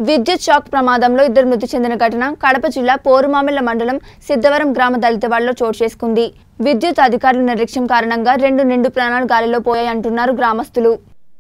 విద్యుత్ షాక్ ప్రమాదంలో ఇద్దరు మృతి చెందిన ఘటన కడప జిల్లా పోరుమామిళ్ల మండలం సిద్ధవరం గ్రామ దళితవాడలో చోటు చేసుకుంది విద్యుత్ అధికారుల నిర్లక్ష్యం కారణంగా రెండు నిండు ప్రాణాలు గాలిలో పోయాయంటున్నారు గ్రామస్తులు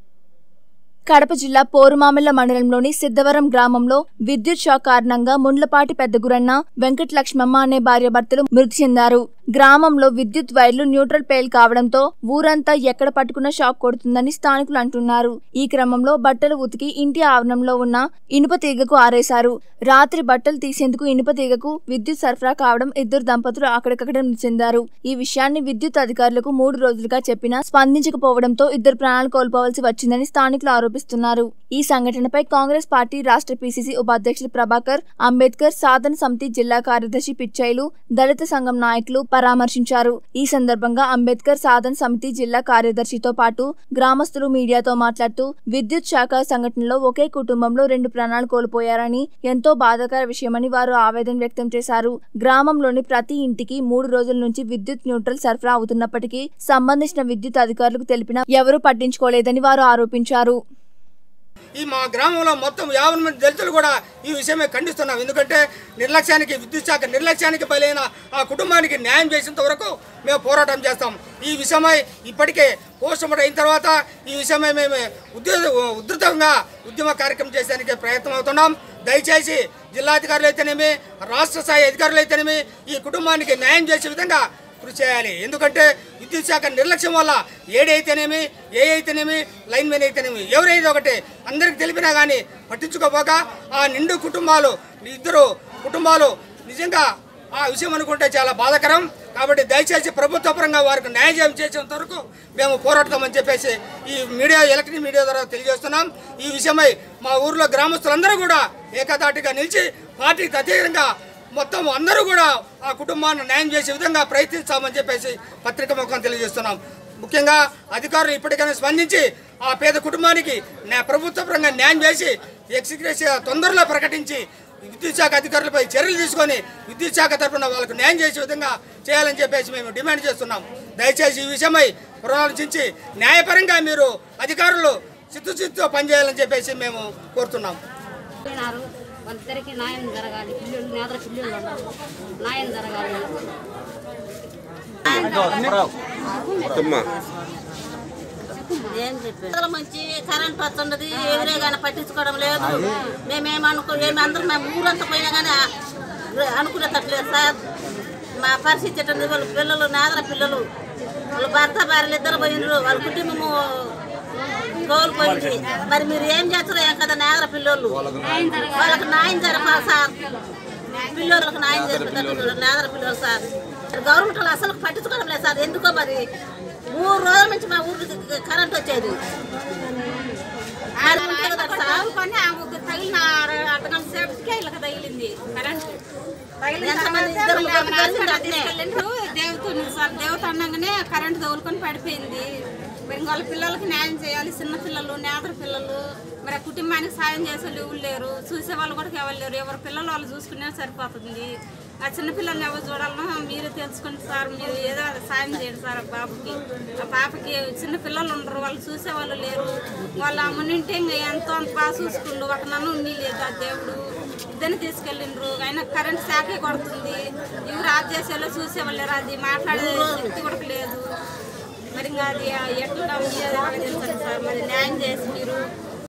కడప జిల్లా పోరుమామిళ్ల మండలంలోని సిద్ధవరం గ్రామంలో విద్యుత్ షాక్ కారణంగా ముండ్లపాటి పెద్దగురన్న వెంకట లక్ష్మమ్మ అనే భార్యాభర్తలు మృతి చెందారు గ్రామంలో విద్యుత్ వైర్లు న్యూట్రల్ పేల్ కావడంతో ఊరంతా ఎక్కడ పట్టుకున్న షాక్ కొడుతుందని స్థానికులు అంటున్నారు ఈ క్రమంలో బట్టలు ఉతికి ఇంటి ఆవరణంలో ఉన్న ఇనుప తీగకు ఆరేశారు రాత్రి బట్టలు తీసేందుకు ఇనుప తీగకు విద్యుత్ సరఫరా కావడం ఇద్దరు దంపతులు అక్కడికక్కడ మృతి చెందారు ఈ విషయాన్ని విద్యుత్ అధికారులకు మూడు రోజులుగా చెప్పినా స్పందించకపోవడంతో ఇద్దరు ప్రాణాలు కోల్పోవలసి వచ్చిందని స్థానికులు ఆరోపిస్తున్నారు ఈ సంఘటనపై కాంగ్రెస్ పార్టీ రాష్ట్ర పీసీసీ ఉపాధ్యక్షులు ప్రభాకర్ అంబేద్కర్ సాధన సమితి జిల్లా కార్యదర్శి పిచ్చైలు దళిత సంఘం నాయకులు పరామర్శించారు ఈ సందర్భంగా అంబేద్కర్ సాధన సమితి జిల్లా కార్యదర్శితో పాటు గ్రామస్తులు మీడియాతో మాట్లాడుతూ విద్యుత్ శాఖ సంఘటనలో ఒకే కుటుంబంలో రెండు ప్రాణాలు కోల్పోయారని ఎంతో బాధాకర విషయమని వారు ఆవేదన వ్యక్తం చేశారు గ్రామంలోని ప్రతి ఇంటికి మూడు రోజుల నుంచి విద్యుత్ న్యూట్రల్ సరఫరా అవుతున్నప్పటికీ సంబంధించిన విద్యుత్ అధికారులకు తెలిపినా ఎవరూ పట్టించుకోలేదని వారు ఆరోపించారు ఈ మా గ్రామంలో మొత్తం యాభై మంది దళితులు కూడా ఈ విషయమే ఖండిస్తున్నాం ఎందుకంటే నిర్లక్ష్యానికి విద్యుత్ శాఖ నిర్లక్ష్యానికి బలైన ఆ కుటుంబానికి న్యాయం చేసేంత వరకు మేము పోరాటం చేస్తాం ఈ విషయమై ఇప్పటికే పోస్టుమార్టం అయిన తర్వాత ఈ విషయమై మేము ఉద్య ఉధృతంగా ఉద్యమ కార్యక్రమం చేసేందుకు ప్రయత్నం అవుతున్నాం దయచేసి జిల్లాధికారులు అయితేనేమి రాష్ట్ర స్థాయి అధికారులు అయితేనేమి ఈ కుటుంబానికి న్యాయం చేసే విధంగా కృషి చేయాలి ఎందుకంటే విద్యుత్ శాఖ నిర్లక్ష్యం వల్ల ఏడైతేనేమి ఏ అయితేనేమి లైన్ మెన్ అయితేనేమి ఎవరైతే ఒకటి అందరికి తెలిపినా కానీ పట్టించుకోపోక ఆ నిండు కుటుంబాలు ఇద్దరు కుటుంబాలు నిజంగా ఆ విషయం అనుకుంటే చాలా బాధాకరం కాబట్టి దయచేసి ప్రభుత్వ పరంగా వారికి న్యాయం చేసేంత వరకు మేము పోరాడతామని చెప్పేసి ఈ మీడియా ఎలక్ట్రిక్ మీడియా ద్వారా తెలియజేస్తున్నాం ఈ విషయమై మా ఊర్లో గ్రామస్తులందరూ కూడా ఏకదాటిగా నిలిచి పార్టీకి అతీతంగా మొత్తం అందరూ కూడా ఆ కుటుంబాన్ని న్యాయం చేసే విధంగా ప్రయత్నిస్తామని చెప్పేసి పత్రిక ముఖం తెలియజేస్తున్నాం ముఖ్యంగా అధికారులు ఇప్పటికైనా స్పందించి ఆ పేద కుటుంబానికి న్యా- ప్రభుత్వ పరంగా న్యాయం చేసి ఎక్స్గ్రేషియా తొందరలో ప్రకటించి విద్యుత్ శాఖ అధికారులపై చర్యలు తీసుకొని విద్యుత్ శాఖ తరఫున వాళ్ళకు న్యాయం చేసే విధంగా చేయాలని చెప్పేసి మేము డిమాండ్ చేస్తున్నాం దయచేసి ఈ విషయమై పునరాలోచించి న్యాయపరంగా మీరు అధికారులు చిత్తశుద్ధితో పనిచేయాలని చెప్పేసి మేము కోరుతున్నాం పోయినారు వాళ్ళిద్దరికి న్యాయం జరగాలి పిల్లలు నేదర పిల్లలు ఉన్నారు న్యాయం జరగాలి ఏం చెప్పారు మంచి కరెంట్ వస్తున్నది ఎవరే కానీ పట్టించుకోవడం లేదు మేమేమనుకో ఏమి అందరం మేము ఊరంతా పోయినా కానీ అనుకునేటట్లేదు సార్ మా పరిస్థితి ఎట్టుంది వాళ్ళ పిల్లలు నాదర పిల్లలు వాళ్ళ భర్త భార్యలు ఇద్దరు పోయినరు వాళ్ళ కుటుంబము కోల్పోయింది మరి మీరు ఏం చేస్తారో ఏం కదా నాదర పిల్లలు వాళ్ళకి న్యాయం జరపాలి సార్ పిల్లలకు న్యాయం జరిపేటట్టు నాదర పిల్లలు సార్ గవర్నమెంట్ వాళ్ళు అసలు పట్టించుకోవడం లేదు సార్ ఎందుకో మరి మూడు రోజుల నుంచి మా ఊరికి కరెంట్ వచ్చేది మరి ఉంటే కదా సార్. పని ఆమెకు తగిలిన అర- అర్ధగంట సేపటికే ఇళ్ళకి తగిలింది కరెంట్ తగిలిన ఎంతమంది తర్వాత ఇద్దరు మళ్ళీ ఆమె ముగ్గురు కలిసి హాస్పిటల్ అట్నే. తీసుకెళ్ళిండ్రు. దేవత ఉంది సార్ దేవత అనగానే కరెంట్ తగులుకొని పడిపోయింది మరి ఇంక వాళ్ళ పిల్లలకి న్యాయం చేయాలి చిన్న పిల్లలు నేదర పిల్లలు మరి ఆ కుటుంబానికి సాయం చేసే వాళ్ళు ఎవరు లేరు చూసే వాళ్ళు కూడా ఎవరు లేరు ఎవరి పిల్లలు వాళ్ళు చూసుకునే సరిపోతుంది ఆ చిన్న పిల్లల్ని ఎవరు చూడాలనో మీరు తెలుసుకోండి సార్ మీరు ఏదో సాయం చేయండి సార్ ఆ బాబుకి ఆ పాపకి చిన్న పిల్లలు ఉండరు వాళ్ళు చూసే వాళ్ళు లేరు వాళ్ళ అమ్మనింటే ఇంకా ఎంతో అంత బాగా చూసుకుండు ఒక నన్ను ఉండి లేదు ఆ దేవుడు ఇద్దరిని తీసుకెళ్ళిండ్రు అయినా కరెంట్ శాఖే కొడుతుంది ఎవరు ఆఫ్ చేసేవాళ్ళు చూసేవాళ్ళు లేరు అది మాట్లాడే శక్తి కూడా లేదు మరి ఇంకా అది ఎట్లా మీరు ఎలాగ తెలుసండి సార్ మరి న్యాయం చేసి మీరు